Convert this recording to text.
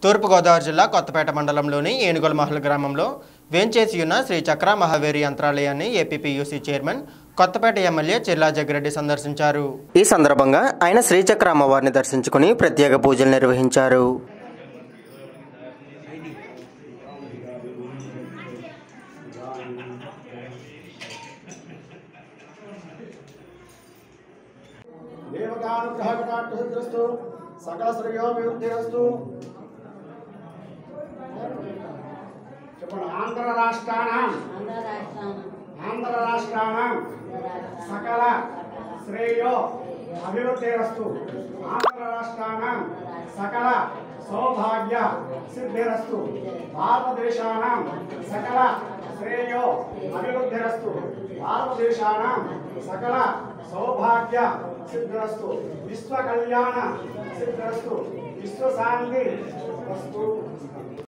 తూర్పుగోదావరి జిల్లా కొత్తపేట మండలంలోని ఏనుగోల మహల్ గ్రామంలో వేంచేసి ఉన్న శ్రీ చక్ర మహావేరి యంత్రాలయాన్ని APPUC chairman Kothapeta MLA Chirla Jaggireddy సందర్శించారు ఈ సందర్భంగా ఆయన శ్రీచక్ర అమ్మవారిని దర్శించుకుని ప్రత్యేక పూజలు నిర్వహించారు దేవతానుగ్రహ కటాక్షస్తు సకల శ్రేయోభివృద్ధిరస్తు చెప్పండి ఆంధ్ర రాష్ట్రానం ఆంధ్ర రాష్ట్రానం సకల శ్రేయో అభివృద్ధిరస్తు ఆంధ్ర రాష్ట్రానం సకల సౌభాగ్య సిద్ధిరస్తు భారతదేశానం సకల శ్రేయో అభివృద్ధిరస్తు భారతదేశానం సకల సౌభాగ్య సిద్ధిరస్తు విశ్వ కళ్యాణ సిద్ధిరస్తు విశ్వశాంతి వస్తు